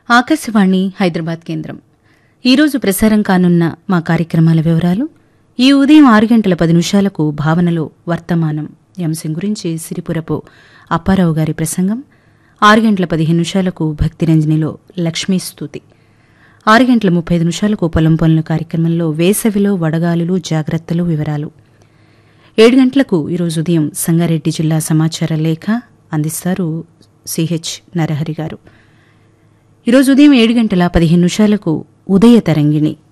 ఆకాశవాణి హైదరాబాద్ కేంద్రం ఈరోజు ప్రసారం కానున్న మా కార్యక్రమాల వివరాలు ఈ ఉదయం ఆరు గంటల పది నిమిషాలకు భావనలో వర్తమానం ఈ అంశం గురించి సిరిపురపు అప్పారావు గారి ప్రసంగం ఆరు గంటల పదిహేను నిమిషాలకు భక్తిరంజనిలో లక్ష్మీ స్తుతి ఆరు గంటల ముప్పై ఐదు నిమిషాలకు పొలం పనుల కార్యక్రమంలో వేసవిలో వడగాలులు జాగ్రత్తలు వివరాలు ఏడు గంటలకు ఈరోజు ఉదయం సంగారెడ్డి జిల్లా సమాచార లేఖ అందిస్తారు సిహెచ్ నరహరి గారు ఈరోజు ఉదయం ఏడు గంటల పదిహేను నిమిషాలకు ఉదయ తరంగిణి